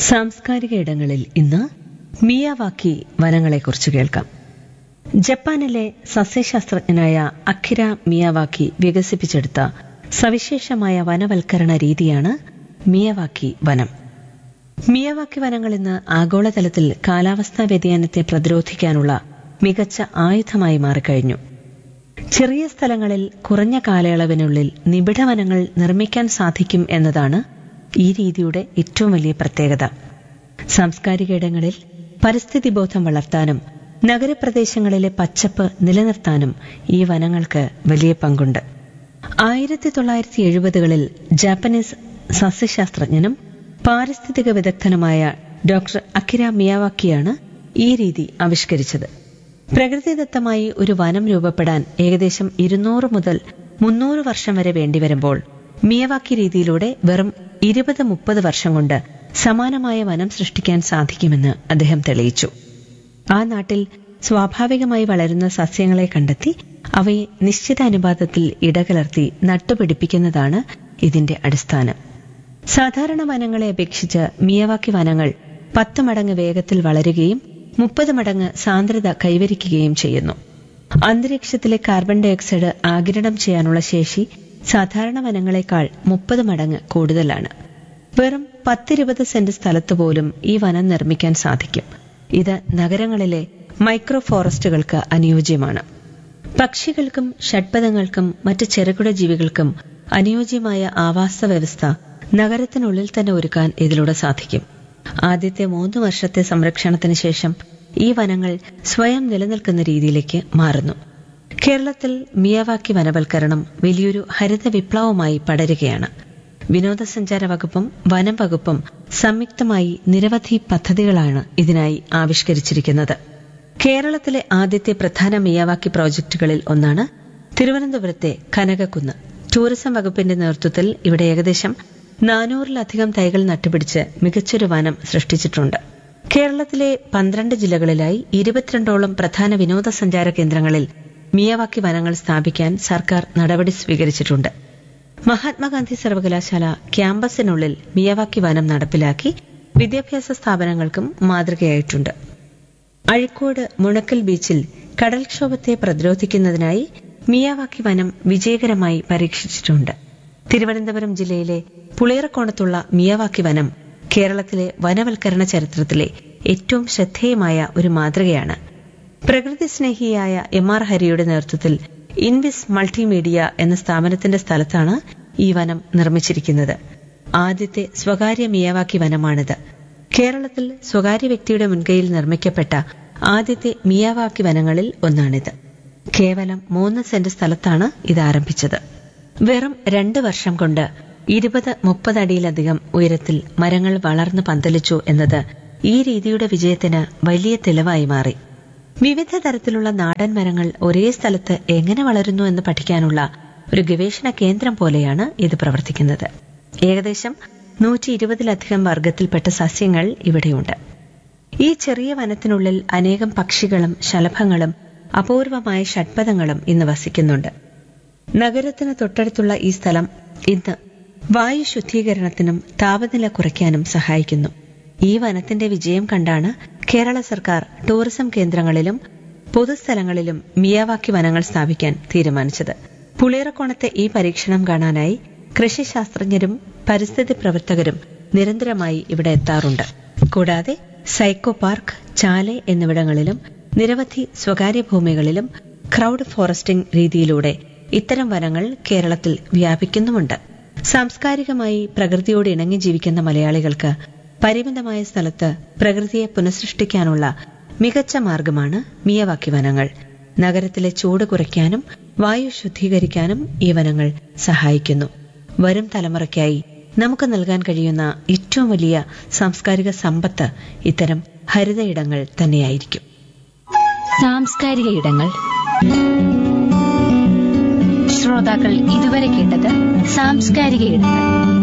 സാംസ്കാരിക ഇടങ്ങളിൽ ഇന്ന് മിയാവാക്കി വനങ്ങളെക്കുറിച്ച് കേൾക്കാം ജപ്പാനിലെ സസ്യശാസ്ത്രജ്ഞനായ അഖിര മിയാവാക്കി വികസിപ്പിച്ചെടുത്ത സവിശേഷമായ വനവൽക്കരണ രീതിയാണ് മിയവാക്കി വനം മിയവാക്കി വനങ്ങൾ ഇന്ന് ആഗോളതലത്തിൽ കാലാവസ്ഥാ വ്യതിയാനത്തെ പ്രതിരോധിക്കാനുള്ള മികച്ച ആയുധമായി മാറിക്കഴിഞ്ഞു ചെറിയ സ്ഥലങ്ങളിൽ കുറഞ്ഞ കാലയളവിനുള്ളിൽ നിബിഡ വനങ്ങൾ നിർമ്മിക്കാൻ സാധിക്കും എന്നതാണ് ഈ രീതിയുടെ ഏറ്റവും വലിയ പ്രത്യേകത സാംസ്കാരിക ഇടങ്ങളിൽ പരിസ്ഥിതി ബോധം വളർത്താനും നഗരപ്രദേശങ്ങളിലെ പച്ചപ്പ് നിലനിർത്താനും ഈ വനങ്ങൾക്ക് വലിയ പങ്കുണ്ട് ആയിരത്തി തൊള്ളായിരത്തി എഴുപതുകളിൽ ജാപ്പനീസ് സസ്യശാസ്ത്രജ്ഞനും പാരിസ്ഥിതിക വിദഗ്ധനുമായ ഡോക്ടർ അക്കിര മിയാവാക്കിയാണ് ഈ രീതി ആവിഷ്കരിച്ചത് പ്രകൃതിദത്തമായി ഒരു വനം രൂപപ്പെടാൻ ഏകദേശം ഇരുന്നൂറ് മുതൽ മുന്നൂറ് വർഷം വരെ വേണ്ടിവരുമ്പോൾ മിയവാക്കി രീതിയിലൂടെ വെറും ഇരുപത് മുപ്പത് വർഷം കൊണ്ട് സമാനമായ വനം സൃഷ്ടിക്കാൻ സാധിക്കുമെന്ന് അദ്ദേഹം തെളിയിച്ചു ആ നാട്ടിൽ സ്വാഭാവികമായി വളരുന്ന സസ്യങ്ങളെ കണ്ടെത്തി അവയെ നിശ്ചിത അനുപാതത്തിൽ ഇടകലർത്തി നട്ടുപിടിപ്പിക്കുന്നതാണ് ഇതിന്റെ അടിസ്ഥാനം സാധാരണ വനങ്ങളെ അപേക്ഷിച്ച് മിയവാക്കി വനങ്ങൾ പത്ത് മടങ്ങ് വേഗത്തിൽ വളരുകയും മുപ്പത് മടങ്ങ് സാന്ദ്രത കൈവരിക്കുകയും ചെയ്യുന്നു അന്തരീക്ഷത്തിലെ കാർബൺ ഡയോക്സൈഡ് ആഗിരണം ചെയ്യാനുള്ള ശേഷി സാധാരണ വനങ്ങളെക്കാൾ മുപ്പത് മടങ്ങ് കൂടുതലാണ് വെറും പത്തിരുപത് സെന്റ് സ്ഥലത്ത് പോലും ഈ വനം നിർമ്മിക്കാൻ സാധിക്കും ഇത് നഗരങ്ങളിലെ മൈക്രോ ഫോറസ്റ്റുകൾക്ക് അനുയോജ്യമാണ് പക്ഷികൾക്കും ഷഡ്പഥങ്ങൾക്കും മറ്റ് ചെറുകിട ജീവികൾക്കും അനുയോജ്യമായ ആവാസ വ്യവസ്ഥ നഗരത്തിനുള്ളിൽ തന്നെ ഒരുക്കാൻ ഇതിലൂടെ സാധിക്കും ആദ്യത്തെ മൂന്ന് വർഷത്തെ സംരക്ഷണത്തിന് ശേഷം ഈ വനങ്ങൾ സ്വയം നിലനിൽക്കുന്ന രീതിയിലേക്ക് മാറുന്നു കേരളത്തിൽ മിയവാക്കി വനവൽക്കരണം വലിയൊരു ഹരിത വിപ്ലവമായി പടരുകയാണ് വിനോദസഞ്ചാര വകുപ്പും വനം വകുപ്പും സംയുക്തമായി നിരവധി പദ്ധതികളാണ് ഇതിനായി ആവിഷ്കരിച്ചിരിക്കുന്നത് കേരളത്തിലെ ആദ്യത്തെ പ്രധാന മിയാവാക്കി പ്രോജക്റ്റുകളിൽ ഒന്നാണ് തിരുവനന്തപുരത്തെ കനകക്കുന്ന് ടൂറിസം വകുപ്പിന്റെ നേതൃത്വത്തിൽ ഇവിടെ ഏകദേശം നാനൂറിലധികം തൈകൾ നട്ടുപിടിച്ച് മികച്ചൊരു വനം സൃഷ്ടിച്ചിട്ടുണ്ട് കേരളത്തിലെ പന്ത്രണ്ട് ജില്ലകളിലായി ഇരുപത്തിരണ്ടോളം പ്രധാന വിനോദസഞ്ചാര കേന്ദ്രങ്ങളിൽ മിയവാക്കി വനങ്ങൾ സ്ഥാപിക്കാൻ സർക്കാർ നടപടി സ്വീകരിച്ചിട്ടുണ്ട് മഹാത്മാഗാന്ധി സർവകലാശാല ക്യാമ്പസിനുള്ളിൽ മിയവാക്കി വനം നടപ്പിലാക്കി വിദ്യാഭ്യാസ സ്ഥാപനങ്ങൾക്കും മാതൃകയായിട്ടുണ്ട് അഴിക്കോട് മുണക്കൽ ബീച്ചിൽ കടൽക്ഷോഭത്തെ പ്രതിരോധിക്കുന്നതിനായി മിയാവാക്കി വനം വിജയകരമായി പരീക്ഷിച്ചിട്ടുണ്ട് തിരുവനന്തപുരം ജില്ലയിലെ പുളിയറക്കോണത്തുള്ള മിയാവാക്കി വനം കേരളത്തിലെ വനവൽക്കരണ ചരിത്രത്തിലെ ഏറ്റവും ശ്രദ്ധേയമായ ഒരു മാതൃകയാണ് പ്രകൃതി സ്നേഹിയായ എം ആർ ഹരിയുടെ നേതൃത്വത്തിൽ ഇൻവിസ് മൾട്ടിമീഡിയ എന്ന സ്ഥാപനത്തിന്റെ സ്ഥലത്താണ് ഈ വനം നിർമ്മിച്ചിരിക്കുന്നത് ആദ്യത്തെ സ്വകാര്യ മിയാവാക്കി വനമാണിത് കേരളത്തിൽ സ്വകാര്യ വ്യക്തിയുടെ മുൻകൈയിൽ നിർമ്മിക്കപ്പെട്ട ആദ്യത്തെ മിയാവാക്കി വനങ്ങളിൽ ഒന്നാണിത് കേവലം മൂന്ന് സെന്റ് സ്ഥലത്താണ് ഇത് ആരംഭിച്ചത് വെറും രണ്ട് വർഷം കൊണ്ട് ഇരുപത് മുപ്പത് അടിയിലധികം ഉയരത്തിൽ മരങ്ങൾ വളർന്നു പന്തലിച്ചു എന്നത് ഈ രീതിയുടെ വിജയത്തിന് വലിയ തെളിവായി മാറി വിവിധ തരത്തിലുള്ള നാടൻ മരങ്ങൾ ഒരേ സ്ഥലത്ത് എങ്ങനെ വളരുന്നു എന്ന് പഠിക്കാനുള്ള ഒരു ഗവേഷണ കേന്ദ്രം പോലെയാണ് ഇത് പ്രവർത്തിക്കുന്നത് ഏകദേശം നൂറ്റി ഇരുപതിലധികം വർഗത്തിൽപ്പെട്ട സസ്യങ്ങൾ ഇവിടെയുണ്ട് ഈ ചെറിയ വനത്തിനുള്ളിൽ അനേകം പക്ഷികളും ശലഭങ്ങളും അപൂർവമായ ഷഡ്പഥങ്ങളും ഇന്ന് വസിക്കുന്നുണ്ട് നഗരത്തിന് തൊട്ടടുത്തുള്ള ഈ സ്ഥലം ഇന്ന് വായു ശുദ്ധീകരണത്തിനും താപനില കുറയ്ക്കാനും സഹായിക്കുന്നു ഈ വനത്തിന്റെ വിജയം കണ്ടാണ് കേരള സർക്കാർ ടൂറിസം കേന്ദ്രങ്ങളിലും പൊതുസ്ഥലങ്ങളിലും മിയാവാക്കി വനങ്ങൾ സ്ഥാപിക്കാൻ തീരുമാനിച്ചത് പുളിയറക്കോണത്തെ ഈ പരീക്ഷണം കാണാനായി കൃഷിശാസ്ത്രജ്ഞരും പരിസ്ഥിതി പ്രവർത്തകരും നിരന്തരമായി ഇവിടെ എത്താറുണ്ട് കൂടാതെ സൈക്കോ പാർക്ക് ചാലെ എന്നിവിടങ്ങളിലും നിരവധി സ്വകാര്യ ഭൂമികളിലും ക്രൗഡ് ഫോറസ്റ്റിംഗ് രീതിയിലൂടെ ഇത്തരം വനങ്ങൾ കേരളത്തിൽ വ്യാപിക്കുന്നുമുണ്ട് സാംസ്കാരികമായി പ്രകൃതിയോട് ഇണങ്ങി ജീവിക്കുന്ന മലയാളികൾക്ക് പരിമിതമായ സ്ഥലത്ത് പ്രകൃതിയെ പുനഃസൃഷ്ടിക്കാനുള്ള മികച്ച മാർഗമാണ് മിയവാക്കി വനങ്ങൾ നഗരത്തിലെ ചൂട് കുറയ്ക്കാനും വായു ശുദ്ധീകരിക്കാനും ഈ വനങ്ങൾ സഹായിക്കുന്നു വരും തലമുറയ്ക്കായി നമുക്ക് നൽകാൻ കഴിയുന്ന ഏറ്റവും വലിയ സാംസ്കാരിക സമ്പത്ത് ഇത്തരം ഹരിത ഇടങ്ങൾ തന്നെയായിരിക്കും സാംസ്കാരിക ഇടങ്ങൾ ശ്രോതാക്കൾ ഇതുവരെ കേട്ടത് സാംസ്കാരിക ഇടങ്ങൾ